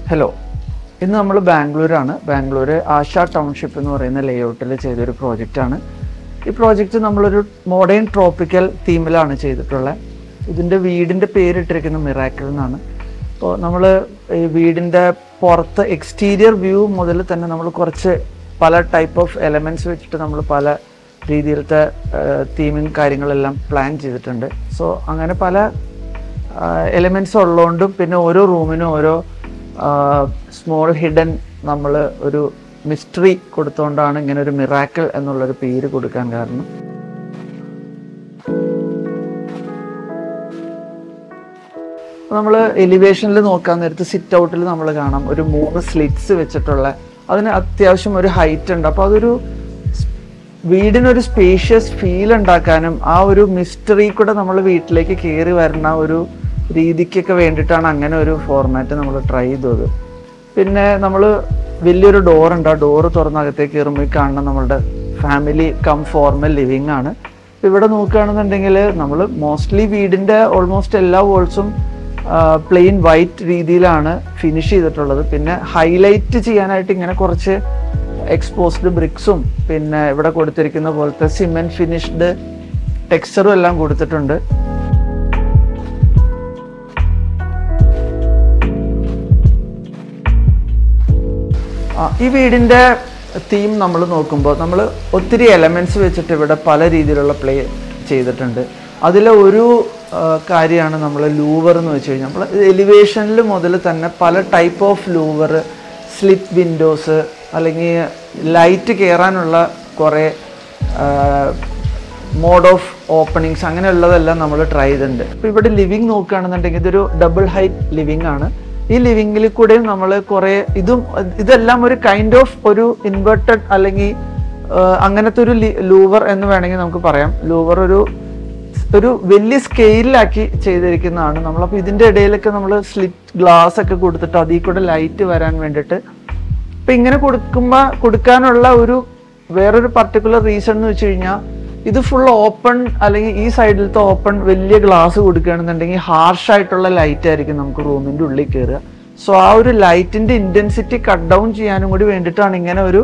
hello ഇന്ന് നമ്മൾ ബാംഗ്ലൂരാണ് ബാംഗ്ലൂർ ആശ township എന്ന് പറയുന്ന ലേഔട്ടിൽ ചെയ്തൊരു പ്രോജക്റ്റാണ് ഈ പ്രോജക്റ്റ് നമ്മളൊരു മോഡേൺ ട്രോപ്പിക്കൽ തീമിലാണ് ചെയ്തിട്ടുള്ളത് ഇതിൻ്റെ വീടിൻ്റെ പേരിട്ടിരിക്കുന്നത് മിറാക്കിൾ എന്നാണ് അപ്പോൾ നമ്മൾ ഈ വീടിൻ്റെ പുറത്ത് എക്സ്റ്റീരിയർ വ്യൂ മുതൽ തന്നെ നമ്മൾ കുറച്ച് പല ടൈപ്പ് ഓഫ് എലമെൻറ്റ്സ് വെച്ചിട്ട് നമ്മൾ പല രീതിയിലത്തെ തീമിങ് കാര്യങ്ങളെല്ലാം പ്ലാൻ ചെയ്തിട്ടുണ്ട് സോ അങ്ങനെ പല എലിമെൻറ്റ്സ് ഉള്ളതുകൊണ്ടും പിന്നെ ഓരോ റൂമിനും ഓരോ സ്മോൾ ഹിഡൻ നമ്മൾ ഒരു മിസ്റ്ററി കൊടുത്തുകൊണ്ടാണ് ഇങ്ങനെ ഒരു മിറാക്കിൾ എന്നുള്ളൊരു പേര് കൊടുക്കാൻ കാരണം നമ്മൾ എലിവേഷനിൽ നോക്കാൻ നേരത്ത് സിറ്റ് ഔട്ടിൽ നമ്മൾ കാണാം ഒരു മൂന്ന് സ്ലിറ്റ്സ് വെച്ചിട്ടുള്ള അതിന് അത്യാവശ്യം ഒരു ഹൈറ്റ് ഉണ്ട് അപ്പോൾ അതൊരു വീടിനൊരു സ്പേഷ്യസ് ഫീൽ ഉണ്ടാക്കാനും ആ ഒരു മിസ്റ്ററി കൂടെ നമ്മൾ വീട്ടിലേക്ക് കയറി വരുന്ന ഒരു രീതിക്കൊക്കെ വേണ്ടിയിട്ടാണ് അങ്ങനെ ഒരു ഫോർമാറ്റ് നമ്മൾ ട്രൈ ചെയ്തത് പിന്നെ നമ്മൾ വലിയൊരു ഡോർ ഉണ്ട് ആ ഡോറ് തുറന്നകത്തേക്ക് കയറുമ്പോൾ കാണുന്ന നമ്മളുടെ ഫാമിലി കം ഫോർമൽ ലിവിങ് ആണ് ഇവിടെ നോക്കുകയാണെന്നുണ്ടെങ്കിൽ നമ്മൾ മോസ്റ്റ്ലി വീടിൻ്റെ ഓൾമോസ്റ്റ് എല്ലാ വോൾസും പ്ലെയിൻ വൈറ്റ് രീതിയിലാണ് ഫിനിഷ് ചെയ്തിട്ടുള്ളത് പിന്നെ ഹൈലൈറ്റ് ചെയ്യാനായിട്ട് ഇങ്ങനെ കുറച്ച് എക്സ്പോസ്ഡ് ബ്രിക്സും പിന്നെ ഇവിടെ കൊടുത്തിരിക്കുന്ന പോലത്തെ സിമെന്റ് ഫിനിഷ്ഡ് ടെക്സ്ചറും എല്ലാം കൊടുത്തിട്ടുണ്ട് ആ, ഈ വീടിന്റെ തീം നമ്മൾ നോക്കുമ്പോൾ നമ്മൾ ഒത്തിരി എലമെന്റ്സ് വെച്ചിട്ട് ഇവിടെ പല രീതിയിലുള്ള പ്ലേ ചെയ്തിട്ടുണ്ട് അതിലെ ഒരു കാര്യമാണ് നമ്മൾ ലൂവർ എന്ന് വെച്ച് കഴിഞ്ഞാൽ നമ്മൾ എലിവേഷനിൽ മുതൽ തന്നെ പല type of louvre slip windows അല്ലെങ്കിൽ ലൈറ്റ് കയറാനുള്ള കുറേ മോഡ് ഓഫ് ഓപ്പണിങ്സ് അങ്ങനെയുള്ളതെല്ലാം നമ്മൾ ട്രൈ ചെയ്തിട്ടുണ്ട് ഇപ്പോൾ ഇവിടെ ലിവിങ് നോക്കുകയാണെന്നുണ്ടെങ്കിൽ ഇതൊരു ഡബിൾ ഹൈറ്റ് ലിവിങ് ആണ് ഈ ലിവിങ്ങിൽ കൂടെയും നമ്മൾ കുറേ ഇതും ഇതെല്ലാം ഒരു കൈൻഡ് ഓഫ് ഒരു ഇൻവെർട്ടഡ് അല്ലെങ്കിൽ അങ്ങനത്തെ ഒരു ലൂവർ എന്ന് വേണമെങ്കിൽ നമുക്ക് പറയാം ലൂവർ ഒരു ഒരു വലിയ സ്കെയിലാക്കി ചെയ്തിരിക്കുന്നതാണ് നമ്മളപ്പോൾ ഇതിൻ്റെ ഇടയിലൊക്കെ നമ്മൾ സ്ലിറ്റ് ഗ്ലാസ് ഒക്കെ കൊടുത്തിട്ട് അതിൽ കൂടെ ലൈറ്റ് വരാൻ വേണ്ടിയിട്ട് ഇപ്പം ഇങ്ങനെ കൊടുക്കുമ്പോൾ കൊടുക്കാനുള്ള ഒരു വേറൊരു പർട്ടിക്കുലർ റീസൺ എന്ന് വെച്ച് കഴിഞ്ഞാൽ ഇത് ഫുൾ ഓപ്പൺ അല്ലെങ്കിൽ ഈ സൈഡിലത്തെ ഓപ്പൺ വലിയ ഗ്ലാസ് കൊടുക്കുകയാണെന്നുണ്ടെങ്കിൽ ഹാർഷ് ആയിട്ടുള്ള ലൈറ്റ് ആയിരിക്കും നമുക്ക് റൂമിൻ്റെ ഉള്ളിൽ കയറുക സോ ആ ഒരു ലൈറ്റിൻ്റെ ഇൻറ്റൻസിറ്റി കട്ട് ഡൗൺ ചെയ്യാനും കൂടി വേണ്ടിയിട്ടാണ് ഇങ്ങനെ ഒരു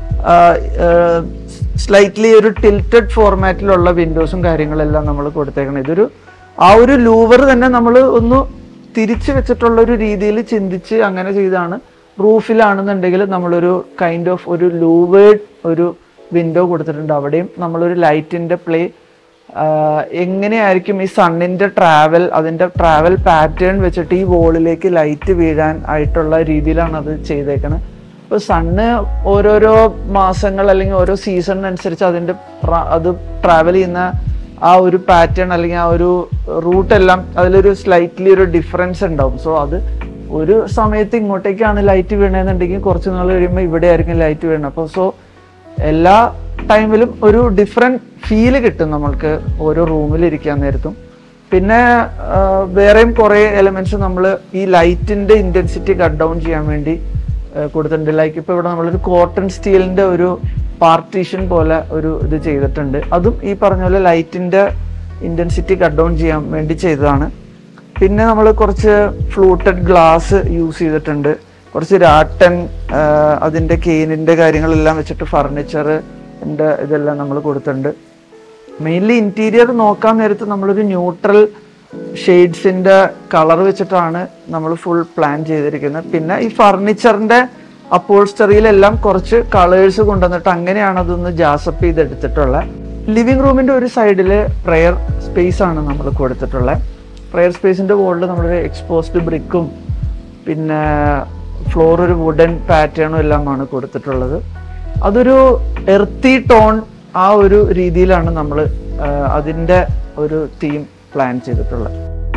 സ്ലൈറ്റ്ലി ഒരു ടിൽറ്റഡ് ഫോർമാറ്റിലുള്ള വിൻഡോസും കാര്യങ്ങളെല്ലാം നമ്മൾ കൊടുത്തേക്കണം ഇതൊരു ആ ഒരു ലൂവർ തന്നെ നമ്മൾ ഒന്ന് തിരിച്ചു വെച്ചിട്ടുള്ള ഒരു രീതിയിൽ ചിന്തിച്ച് അങ്ങനെ ചെയ്താണ് റൂഫിലാണെന്നുണ്ടെങ്കിൽ നമ്മളൊരു കൈൻഡ് ഓഫ് ഒരു ലൂവേഡ് ഒരു വിൻഡോ കൊടുത്തിട്ടുണ്ട് അവിടെയും നമ്മളൊരു ലൈറ്റിൻ്റെ പ്ലേ എങ്ങനെയായിരിക്കും ഈ സണ്ണിൻ്റെ ട്രാവൽ അതിൻ്റെ ട്രാവൽ പാറ്റേൺ വെച്ചിട്ട് ഈ വോളിലേക്ക് ലൈറ്റ് വീഴാൻ ആയിട്ടുള്ള രീതിയിലാണ് അത് ചെയ്തേക്കുന്നത് ഇപ്പോൾ സണ്ണ് ഓരോരോ മാസങ്ങൾ അല്ലെങ്കിൽ ഓരോ സീസണിനനുസരിച്ച് അതിൻ്റെ അത് ട്രാവൽ ചെയ്യുന്ന ആ ഒരു പാറ്റേൺ അല്ലെങ്കിൽ ആ ഒരു റൂട്ടെല്ലാം അതിലൊരു സ്ലൈറ്റ്ലി ഒരു ഡിഫറൻസ് ഉണ്ടാവും സോ അത് ഒരു സമയത്ത് ഇങ്ങോട്ടേക്കാണ് ലൈറ്റ് വീണതെന്നുണ്ടെങ്കിൽ കുറച്ച് നാൾ കഴിയുമ്പോൾ ഇവിടെ ആയിരിക്കും ലൈറ്റ് വീണത് അപ്പോൾ സോ എല്ലാ ടൈമിലും ഒരു ഡിഫറെൻറ്റ് ഫീല് കിട്ടും നമ്മൾക്ക് ഓരോ റൂമിൽ ഇരിക്കാൻ നേരത്തും പിന്നെ വേറെയും കുറേ എലമെന്റ്സ് നമ്മൾ ഈ ലൈറ്റിന്റെ ഇന്റൻസിറ്റി കട്ട് ഡൗൺ ചെയ്യാൻ വേണ്ടി കൊടുത്തിട്ടുണ്ട് ലൈക്ക് ഇപ്പോൾ ഇവിടെ നമ്മളൊരു കോട്ടൺ സ്റ്റീലിന്റെ ഒരു പാർട്ടീഷൻ പോലെ ഒരു ഇത് ചെയ്തിട്ടുണ്ട് അതും ഈ പറഞ്ഞ പോലെ ലൈറ്റിന്റെ ഇന്റൻസിറ്റി കട്ട് ഡൗൺ ചെയ്യാൻ വേണ്ടി ചെയ്തതാണ് പിന്നെ നമ്മൾ കുറച്ച് ഫ്ലൂട്ടഡ് ഗ്ലാസ് യൂസ് ചെയ്തിട്ടുണ്ട് കുറച്ച് രാട്ടൻ അതിൻ്റെ കെയിനിൻ്റെ കാര്യങ്ങളെല്ലാം വെച്ചിട്ട് ഫർണിച്ചർ ഇതെല്ലാം നമ്മൾ കൊടുത്തിട്ടുണ്ട് മെയിൻലി ഇൻറ്റീരിയർ നോക്കാൻ നേരത്ത് നമ്മളൊരു ന്യൂട്രൽ ഷെയ്ഡ്സിൻ്റെ കളർ വെച്ചിട്ടാണ് നമ്മൾ ഫുൾ പ്ലാൻ ചെയ്തിരിക്കുന്നത് പിന്നെ ഈ ഫർണിച്ചറിൻ്റെ അപ്പോൾസ്റ്ററിയിലെല്ലാം കുറച്ച് കളേഴ്സ് കൊണ്ടുവന്നിട്ട് അങ്ങനെയാണ് അതൊന്ന് ജാസപ്പ് ചെയ്തെടുത്തിട്ടുള്ളത് ലിവിങ് റൂമിൻ്റെ ഒരു സൈഡിൽ പ്രെയർ സ്പേസ് ആണ് നമ്മൾ കൊടുത്തിട്ടുള്ളത് പ്രെയർ സ്പേസിൻ്റെ വോളിൽ നമ്മളൊരു എക്സ്പോസ്ഡ് ബ്രിക്കും പിന്നെ ഫ്ലോർ ഒരു വുഡൻ പാറ്റേണും എല്ലാമാണ് കൊടുത്തിട്ടുള്ളത് അതൊരു എർത്തി ടോൺ ആ ഒരു രീതിയിലാണ് നമ്മൾ അതിൻ്റെ ഒരു തീം പ്ലാൻ ചെയ്തിട്ടുള്ളത്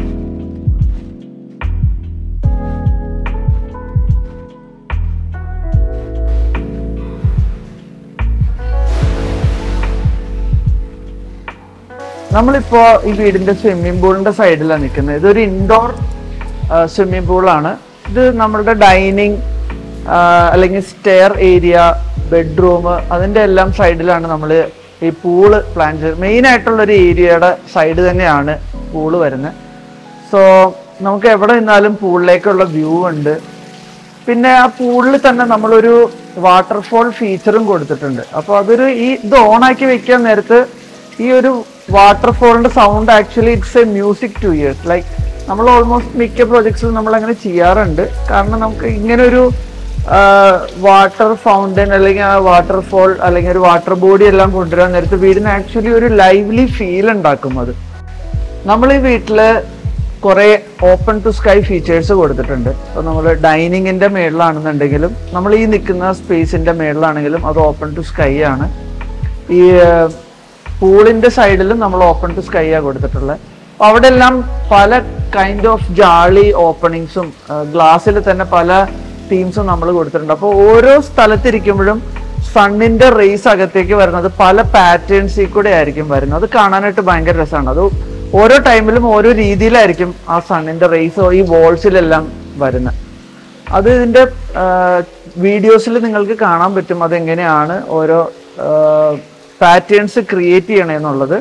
നമ്മളിപ്പോ ഈ വീടിന്റെ സ്വിമ്മിംഗ് പൂളിന്റെ സൈഡിലാണ് നിൽക്കുന്നത് ഇതൊരു ഇൻഡോർ സ്വിമ്മിംഗ് പൂളാണ് ഇത് നമ്മളുടെ ഡൈനിങ് അല്ലെങ്കിൽ സ്റ്റെയർ ഏരിയ ബെഡ്റൂം അതിൻ്റെ എല്ലാം സൈഡിലാണ് നമ്മൾ ഈ പൂള് പ്ലാൻ ചെയ്തത് മെയിൻ ആയിട്ടുള്ള ഒരു ഏരിയയുടെ സൈഡ് തന്നെയാണ് പൂള് വരുന്നത് സോ നമുക്ക് എവിടെ നിന്നാലും പൂളിലേക്കുള്ള വ്യൂ ഉണ്ട് പിന്നെ ആ പൂളിൽ തന്നെ നമ്മളൊരു വാട്ടർഫോൾ ഫീച്ചറും കൊടുത്തിട്ടുണ്ട് അപ്പോൾ അതൊരു ഈ ഇത് ഓൺ ആക്കി വെക്കാൻ നേരത്ത് ഈ ഒരു വാട്ടർഫോളിന്റെ sound actually it's a music to ears like നമ്മൾ ഓൾമോസ്റ്റ് മിക്ക പ്രോജക്ട്സിലും നമ്മൾ അങ്ങനെ ചെയ്യാറുണ്ട് കാരണം നമുക്ക് ഇങ്ങനെ ഒരു വാട്ടർ ഫൗണ്ടൻ അല്ലെങ്കിൽ ആ വാട്ടർഫോൾ അല്ലെങ്കിൽ ഒരു വാട്ടർ ബോഡി എല്ലാം കൊണ്ടുവരാൻ നേരത്ത് വീടിന് ആക്ച്വലി ഒരു ലൈവ്ലി ഫീൽ ഉണ്ടാക്കും അത് നമ്മൾ ഈ വീട്ടില് കുറെ ഓപ്പൺ ടു സ്കൈ ഫീച്ചേഴ്സ് കൊടുത്തിട്ടുണ്ട് ഇപ്പൊ നമ്മൾ ഡൈനിങ്ങിന്റെ മേളിലാണെന്നുണ്ടെങ്കിലും നമ്മൾ ഈ നിൽക്കുന്ന സ്പേസിന്റെ മേളിലാണെങ്കിലും അത് ഓപ്പൺ ടു സ്കൈ ആണ് ഈ പൂളിന്റെ സൈഡിലും നമ്മൾ ഓപ്പൺ ടു സ്കൈ ആ കൊടുത്തിട്ടുള്ളത് അപ്പൊ അവിടെ എല്ലാം പല കൈൻഡ് ഓഫ് ജാളി ഓപ്പണിങ്സും ഗ്ലാസ്സിൽ തന്നെ പല തീംസും നമ്മൾ കൊടുത്തിട്ടുണ്ട് അപ്പോൾ ഓരോ സ്ഥലത്തിരിക്കുമ്പോഴും സണ്ണിന്റെ റേസ് അകത്തേക്ക് വരുന്നത് പല പാറ്റേൺസിൽ കൂടെ ആയിരിക്കും വരുന്നത് അത് കാണാനായിട്ട് ഭയങ്കര രസമാണ് അത് ഓരോ ടൈമിലും ഓരോ രീതിയിലായിരിക്കും ആ സണ്ണിന്റെ റേസ് ഈ വോൾസിലെല്ലാം വരുന്നത് അത് ഇതിന്റെ വീഡിയോസിൽ നിങ്ങൾക്ക് കാണാൻ പറ്റും അതെങ്ങനെയാണ് ഓരോ പാറ്റേൺസ് ക്രിയേറ്റ് ചെയ്യണമെന്നുള്ളത്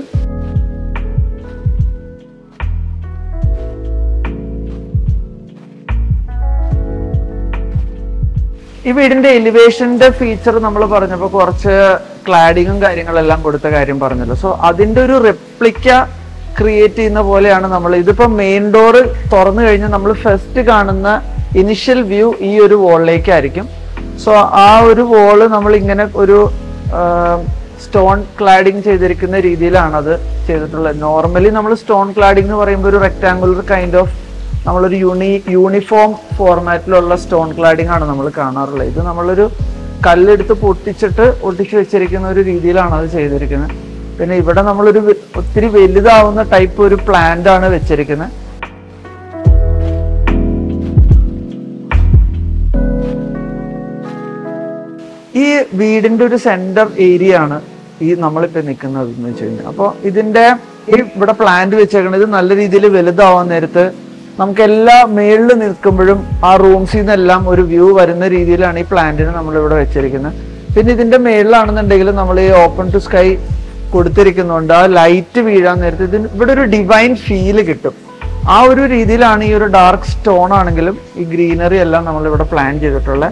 ഈ വീടിന്റെ എലിവേഷന്റെ ഫീച്ചർ നമ്മൾ പറഞ്ഞപ്പോൾ കുറച്ച് ക്ലാഡിങ്ങും കാര്യങ്ങളെല്ലാം കൊടുത്ത കാര്യം പറഞ്ഞല്ലോ സോ അതിന്റെ ഒരു റെപ്ലിക്ക ക്രിയേറ്റ് ചെയ്യുന്ന പോലെയാണ് നമ്മൾ ഇതിപ്പോ മെയിൻ ഡോർ തുറന്നു കഴിഞ്ഞാൽ നമ്മൾ ഫസ്റ്റ് കാണുന്ന ഇനിഷ്യൽ വ്യൂ ഈ ഒരു വോളിലേക്കായിരിക്കും സോ ആ ഒരു വോള് നമ്മൾ ഇങ്ങനെ ഒരു സ്റ്റോൺ ക്ലാഡിങ് ചെയ്തിരിക്കുന്ന രീതിയിലാണ് അത് ചെയ്തിട്ടുള്ളത് നോർമലി നമ്മൾ സ്റ്റോൺ ക്ലാഡിംഗ് എന്ന് പറയുമ്പോൾ ഒരു റെക്ടാങ്കുലർ കൈൻഡ് ഓഫ് നമ്മളൊരു യൂണി യൂണിഫോം ഫോർമാറ്റിലുള്ള സ്റ്റോൺ ക്ലാഡിംഗ് ആണ് നമ്മൾ കാണാറുള്ളത് ഇത് നമ്മളൊരു കല്ലെടുത്ത് പൊട്ടിച്ചിട്ട് ഒട്ടിച്ച് വെച്ചിരിക്കുന്ന ഒരു രീതിയിലാണ് അത് ചെയ്തിരിക്കുന്നത് പിന്നെ ഇവിടെ നമ്മളൊരു വെ- ഒത്തിരി വലുതാവുന്ന ടൈപ്പ് ഒരു പ്ലാന്റ് ആണ് വെച്ചിരിക്കുന്നത് ഈ വീടിന്റെ ഒരു സെന്റർ ഏരിയ ആണ് ഈ നമ്മളിപ്പോ നിൽക്കുന്നത് എന്ന് വെച്ച് കഴിഞ്ഞാൽ അപ്പോൾ ഇതിന്റെ ഈ ഇവിടെ പ്ലാന്റ് വെച്ചേക്കണത് ഇത് നല്ല രീതിയിൽ വലുതാവാൻ നേരത്ത് നമുക്ക് എല്ലാ മേളിൽ നിൽക്കുമ്പോഴും ആ റൂംസിൽ നിന്നെല്ലാം ഒരു വ്യൂ വരുന്ന രീതിയിലാണ് ഈ പ്ലാന്റിന് നമ്മൾ ഇവിടെ വെച്ചിരിക്കുന്നത് പിന്നെ ഇതിന്റെ മേളിലാണെന്നുണ്ടെങ്കിൽ നമ്മൾ ഈ ഓപ്പൺ ടു സ്കൈ കൊടുത്തിരിക്കുന്നുണ്ട് ആ ലൈറ്റ് വീഴാൻ നേരത്ത് ഇതിന് ഇവിടെ ഒരു ഡിവൈൻ ഫീല് കിട്ടും ആ ഒരു രീതിയിലാണ് ഈ ഒരു ഡാർക്ക് സ്റ്റോൺ ആണെങ്കിലും ഈ ഗ്രീനറി എല്ലാം നമ്മൾ ഇവിടെ പ്ലാൻ ചെയ്തിട്ടുള്ളത്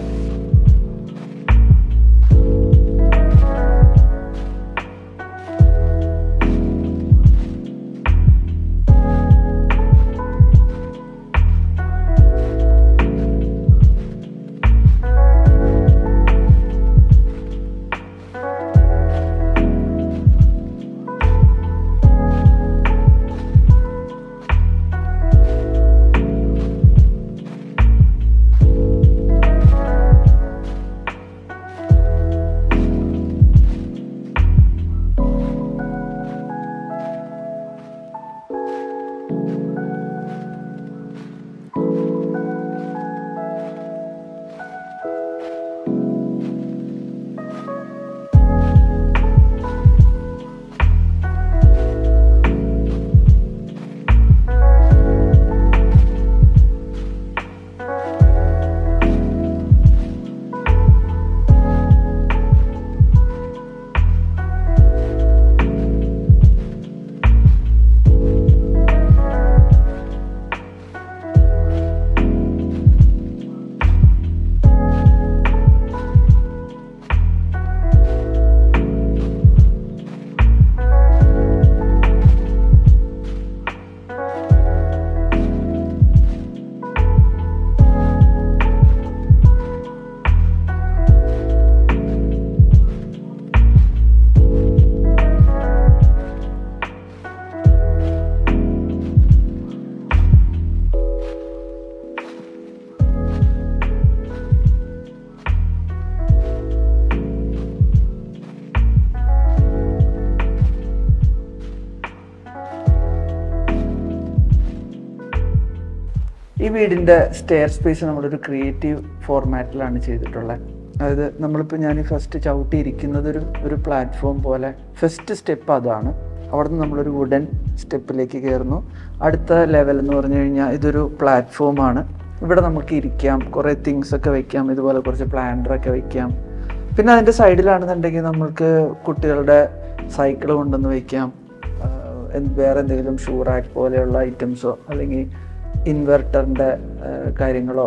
ഈ വീടിന്റെ സ്റ്റെയർ സ്പേസ് നമ്മളൊരു ക്രിയേറ്റീവ് ഫോർമാറ്റിലാണ് ചെയ്തിട്ടുള്ളത് അതായത് നമ്മളിപ്പോൾ ഞാൻ ഫസ്റ്റ് ചവിട്ടി ഇരിക്കുന്നത് ഒരു ഒരു പ്ലാറ്റ്ഫോം പോലെ ഫസ്റ്റ് സ്റ്റെപ്പ് അതാണ് അവിടെ നിന്ന് നമ്മളൊരു വുഡൻ സ്റ്റെപ്പിലേക്ക് കയറുന്നു അടുത്ത ലെവൽ എന്ന് പറഞ്ഞു കഴിഞ്ഞാൽ ഇതൊരു പ്ലാറ്റ്ഫോമാണ് ഇവിടെ നമുക്ക് ഇരിക്കാം കുറേ തിങ്സ് ഒക്കെ വെക്കാം ഇതുപോലെ കുറച്ച് പ്ലാന്ററൊക്കെ വെക്കാം പിന്നെ അതിൻ്റെ സൈഡിലാണെന്നുണ്ടെങ്കിൽ നമുക്ക് കുട്ടികളുടെ സൈക്കിൾ കൊണ്ടുവന്ന് വെക്കാം ആഹ് എന്ത് വേറെ എന്തെങ്കിലും ഷൂ റാക്ക് പോലെയുള്ള ഐറ്റംസോ അല്ലെങ്കിൽ ഇൻവെർട്ടറിൻ്റെ കാര്യങ്ങളോ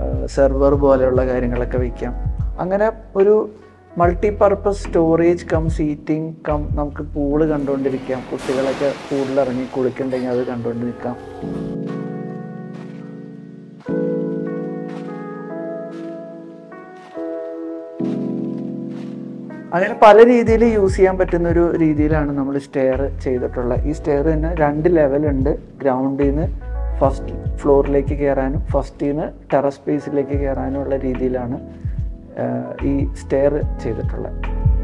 സെർവർ പോലെയുള്ള കാര്യങ്ങളൊക്കെ വെക്കാം അങ്ങനെ ഒരു multi purpose storage cum seating cum നമുക്ക് പൂള് കണ്ടുകൊണ്ടിരിക്കാം കുട്ടികളൊക്കെ പൂളിലിറങ്ങി കുളിക്കണ്ടെങ്കിൽ അത് കണ്ടുകൊണ്ട് നിൽക്കാം അങ്ങനെ പല രീതിയിൽ യൂസ് ചെയ്യാൻ പറ്റുന്ന ഒരു രീതിയിലാണ് നമ്മൾ സ്റ്റെയർ ചെയ്തിട്ടുള്ളത് ഈ സ്റ്റെയർ തന്നെ രണ്ട് ലെവൽ ഉണ്ട് ഗ്രൗണ്ടിൽ നിന്ന് ഫസ്റ്റ് ഫ്ലോറിലേക്ക് കയറാനും ഫസ്റ്റിൽ നിന്ന് ടെറസ് സ്പേസിലേക്ക് കയറാനും ഉള്ള രീതിയിലാണ് ആഹ്, ഈ സ്റ്റെയർ ചെയ്തിട്ടുള്ളത്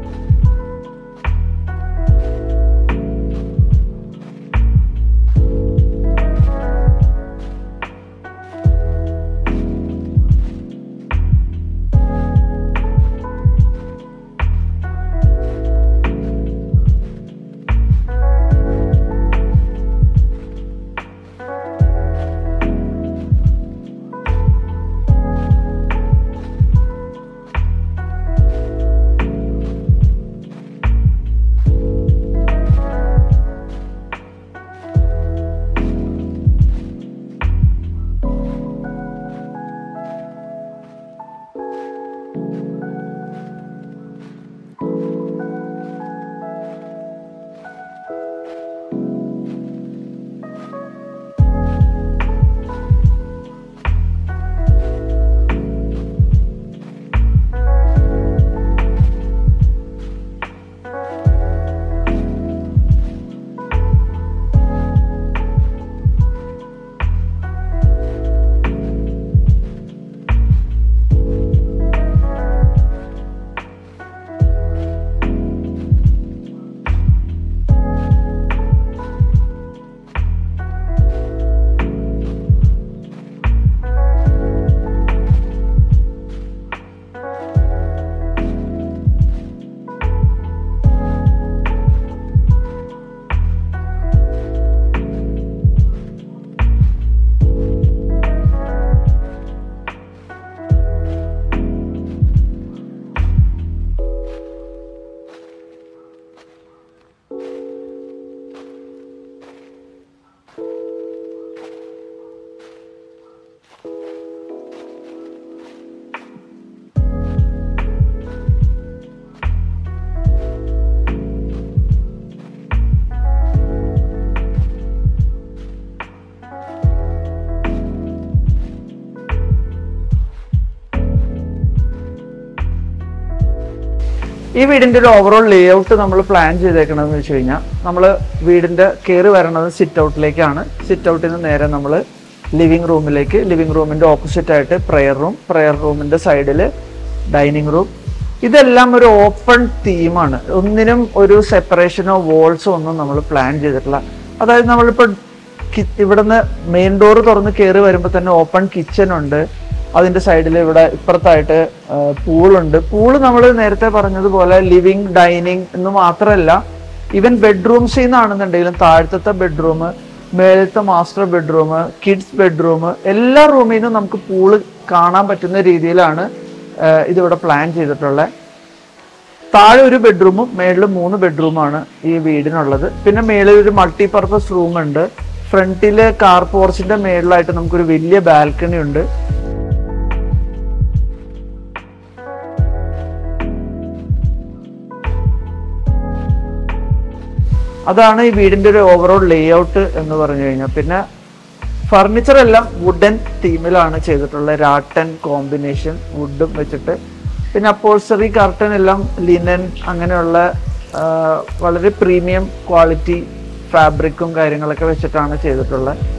ഈ വീടിന്റെ ഒരു ഓവറോൾ ലേ ഔട്ട് നമ്മൾ പ്ലാൻ ചെയ്തേക്കണതെന്ന് വെച്ച് കഴിഞ്ഞാൽ നമ്മൾ വീടിന്റെ കയറി വരണത് സിറ്റ് ഔട്ടിലേക്കാണ് സിറ്റ് ഔട്ടിൽ നിന്ന് നേരെ നമ്മൾ ലിവിംഗ് റൂമിലേക്ക് ലിവിംഗ് റൂമിന്റെ ഓപ്പോസിറ്റ് ആയിട്ട് പ്രെയർ റൂം പ്രെയർ റൂമിന്റെ സൈഡിൽ ഡൈനിങ് റൂം ഇതെല്ലാം ഒരു ഓപ്പൺ തീമാണ് ഒന്നിനും ഒരു സെപ്പറേഷനോ വോൾസോ ഒന്നും നമ്മൾ പ്ലാൻ ചെയ്തിട്ടില്ല അതായത് നമ്മളിപ്പോൾ കി- ഇവിടുന്ന് മെയിൻ ഡോർ തുറന്ന് കയറി വരുമ്പോൾ തന്നെ ഓപ്പൺ കിച്ചൺ ഉണ്ട് അതിന്റെ സൈഡിൽ ഇവിടെ ഇപ്പുറത്തായിട്ട് പൂളുണ്ട് പൂള് നമ്മൾ നേരത്തെ പറഞ്ഞതുപോലെ ലിവിങ് ഡൈനിങ് എന്ന് മാത്രമല്ല ഈവൻ ബെഡ്റൂംസിൽ നിന്നാണെന്നുണ്ടെങ്കിലും താഴത്തെ ബെഡ്റൂം മേലത്തെ മാസ്റ്റർ ബെഡ്റൂം കിഡ്സ് ബെഡ്റൂം എല്ലാ റൂമിൽ നിന്നും നമുക്ക് പൂള് കാണാൻ പറ്റുന്ന രീതിയിലാണ് ആ, ഇതിവിടെ പ്ലാൻ ചെയ്തിട്ടുള്ളത് താഴെ ഒരു ബെഡ്റൂമും മേളിൽ മൂന്ന് ബെഡ്റൂമാണ് ഈ വീടിനുള്ളത് പിന്നെ മേളിൽ ഒരു മൾട്ടി പർപ്പസ് റൂം ഉണ്ട് ഫ്രണ്ടില് കാർ പോർച്ചിന്റെ മേളിലായിട്ട് നമുക്കൊരു വലിയ ബാൽക്കണി ഉണ്ട് അതാണ് ഈ വീടിന്റെ ഒരു ഓവറോൾ ലേ ഔട്ട് എന്ന് പറഞ്ഞു കഴിഞ്ഞാൽ പിന്നെ ഫർണിച്ചർ എല്ലാം വുഡൻ തീമിലാണ് ചെയ്തിട്ടുള്ളത് രാട്ടൻ കോമ്പിനേഷൻ വുഡും വെച്ചിട്ട് പിന്നെ അപ്പോൾസറി കർട്ടൻ എല്ലാം ലിനൻ അങ്ങനെയുള്ള ആ, വളരെ പ്രീമിയം ക്വാളിറ്റി ഫാബ്രിക്കും കാര്യങ്ങളൊക്കെ വെച്ചിട്ടാണ് ചെയ്തിട്ടുള്ളത്